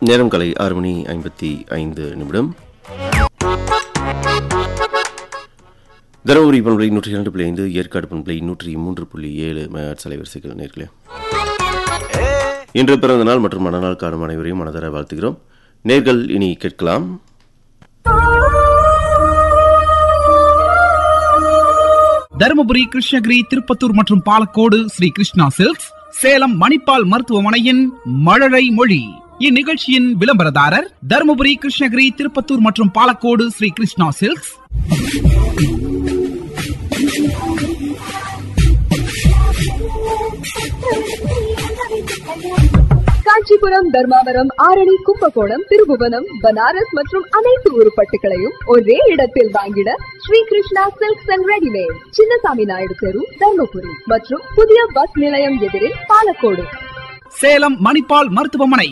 நேரம் காலை ஆறு மணி ஐம்பத்தி ஐந்து நிமிடம் தருமபுரி பண்பலை நூற்றி இரண்டு புள்ளி ஐந்து ஏற்காடு பண்பலை நூற்றி மூன்று புள்ளி ஏழு மெகாட்ஸ் அலைவரிசைகள் நேர்களே இன்று பிறந்த நாள் மற்றும் மனநாள் காணும் அனைவரையும் மனதர வாழ்த்துகிறோம் நேர்கள் இனி கேட்கலாம் தருமபுரி கிருஷ்ணகிரி திருப்பத்தூர் மற்றும் பாலக்கோடு ஸ்ரீ கிருஷ்ணா சில்க்ஸ் சேலம் மணிப்பால் மருத்துவமனையின் மழலை மொழி இந்நிகழ்ச்சியின் விளம்பரதாரர் தருமபுரி கிருஷ்ணகிரி திருப்பத்தூர் மற்றும் பாலக்கோடு ஸ்ரீ கிருஷ்ணா சில்க்ஸ் காஞ்சிபுரம் தர்மாவரம் ஆரணி கும்பகோணம் திருபுவனம் பனாரஸ் மற்றும் அனைத்து உருப்பட்டுகளையும் ஒரே இடத்தில் வாங்கிட Sri Krishna silks and readymade Chinnasamy Naidu தெரு தர்மபுரி மற்றும் புதிய பஸ் நிலையம் எதிரில் பாலக்கோடு சேலம் மணிப்பால் மருத்துவமனை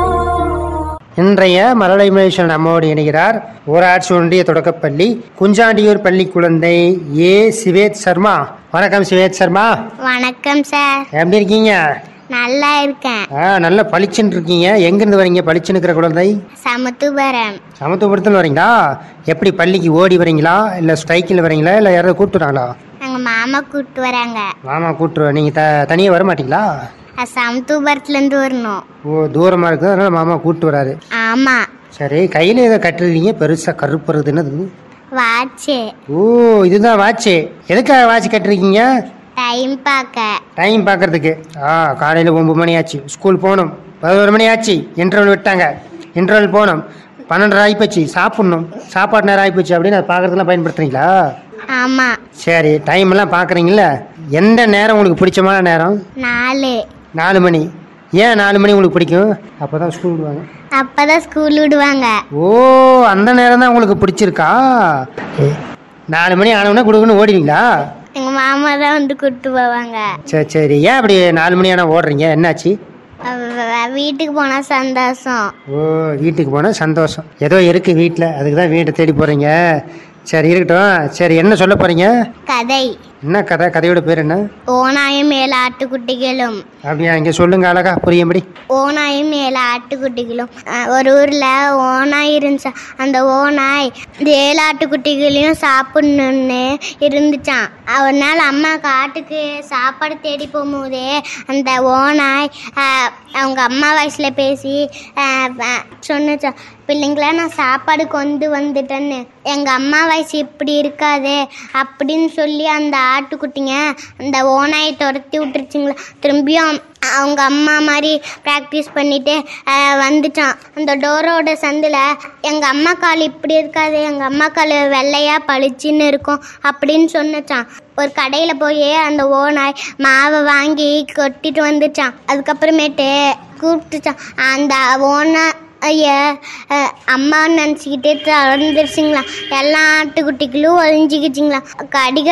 இன்றைய மரலை மகேஸ்வரன் நம்மோடு இணைகிறார் ஊராட்சி ஒன்றிய தொடக்கப்பள்ளி குஞ்சாண்டியூர் பள்ளி குழந்தை ஏ சிவேத் சர்மா வணக்கம் சிவேத் சர்மா வணக்கம் சார் எப்படி இருக்கீங்க நல்லா இருக்கேன் ஆ நல்ல பளிச்சுன்னு இருக்கீங்க எங்கிருந்து வரீங்க பளிச்சுன்னு இருக்கிற குழந்தை சமத்துவரம் சமத்துவபுரத்தில் வரீங்களா எப்படி பள்ளிக்கு ஓடி வரீங்களா இல்லை ஸ்ட்ரைக்கில் வரீங்களா இல்லை யாராவது கூப்பிட்டுறாங்களா எங்க மாமா கூப்பிட்டு வராங்க மாமா கூப்பிட்டு நீங்கள் த தனியாக வர மாட்டீங்களா அது சமத்துவபுரத்துல இருந்து வரணும் ஓ தூரமாக இருக்குது அதனால் மாமா கூப்பிட்டு வராரு ஆமா சரி கையில் ஏதோ கட்டுறீங்க பெருசாக கருப்பு வருது என்னது வாட்சு ஓ இதுதான் வாட்சு எதுக்காக வாட்ச் கட்டிருக்கீங்க டைம் பார்க்க டைம் பார்க்கறதுக்கு ஆ காலையில் ஒம்பது மணி ஆச்சு ஸ்கூல் போகணும் பதினோரு மணி ஆச்சு இன்டர்வல் விட்டாங்க இன்டர்வல் போகணும் பன்னெண்டு ஆகிப்போச்சு சாப்பிட்ணும் சாப்பாடு நேரம் ஆகிப்போச்சு அப்படின்னு அதை பார்க்கறதுலாம் பயன்படுத்துறீங்களா ஆமா சரி டைம் எல்லாம் பார்க்குறீங்களா எந்த நேரம் உங்களுக்கு பிடிச்சமான நேரம் நாலு நாலு மணி ஏன் நாலு மணி உங்களுக்கு பிடிக்கும் அப்போ தான் ஸ்கூல் விடுவாங்க அப்பதான் ஸ்கூல் விடுவாங்க ஓ அந்த நேரம் தான் உங்களுக்கு பிடிச்சிருக்கா ஏ, நாலு மணி ஆனவுடனே கொடுக்குன்னு ஓடிவீங்களா எங்க மாமா தான் வந்து கூப்பிட்டு போவாங்க சரி சரி ஏன் அப்படி நாலு மணி ஆனால் ஓடுறீங்க என்னாச்சு அவ- அவ வீட்டுக்கு போனா சந்தோஷம் ஓ வீட்டுக்கு போனால் சந்தோஷம் ஏதோ இருக்குது வீட்டில் அதுக்கு தான் வீட்டை தேடி போகிறீங்க சரி இருக்கட்டும் சரி என்ன சொல்ல போகிறீங்க கதை என்ன கதை கதையோட பேர் என்ன ஓனாயும் மேல ஆட்டுக்குட்டிகளும் அப்படியா இங்கே சொல்லுங்க அழகா புரியும்படி ஓனாயும் ஏழு ஆட்டுக்குட்டிகளும் அஹ் ஒரு ஊர்ல ஓனாய் இருந்துச்சா அந்த ஓனாய் இந்த ஏழு ஆட்டுக்குட்டிகளையும் சாப்பிடணும்னு இருந்துச்சான் ஒரு நாள் அம்மா காட்டுக்கு சாப்பாடு தேடி போகும்போதே அந்த ஓனாய் அஹ், அவங்க அம்மா வயசுல பேசி அஹ், அஹ், சொன்னுச்சான் பிள்ளைங்களா நான் சாப்பாடு கொண்டு வந்துட்டேன்னு எங்க அம்மா வயசு இப்படி இருக்காதே அப்படின்னு சொல்லி அந்த ஆட்டுக்குட்டிங்க அந்த ஓனாயை துரத்தி விட்டுருச்சுங்களா திரும்பியும் அவங்க அம்மா மாதிரி ப்ராக்டிஸ் பண்ணிட்டு அஹ், வந்துட்டான் அந்த டோரோட சந்தில் எங்கள் அம்மா கால் இப்படி இருக்காது எங்கள் அம்மா கால் வெள்ளையா பளிச்சுன்னு இருக்கும் அப்படின்னு சொன்னுச்சான் ஒரு கடையில் போய் அந்த ஓனாய் மாவை வாங்கி கொட்டிட்டு வந்துச்சான் அதுக்கப்புறமேட்டு கூப்பிட்டுச்சான் அந்த ஓனா ஐயா அஹ், அம்மான்னு நினச்சிக்கிட்டே திறந்துருச்சுங்களா எல்லா ஆட்டுக்குட்டிகளும் ஒழிஞ்சிக்கிச்சிங்களா கடிக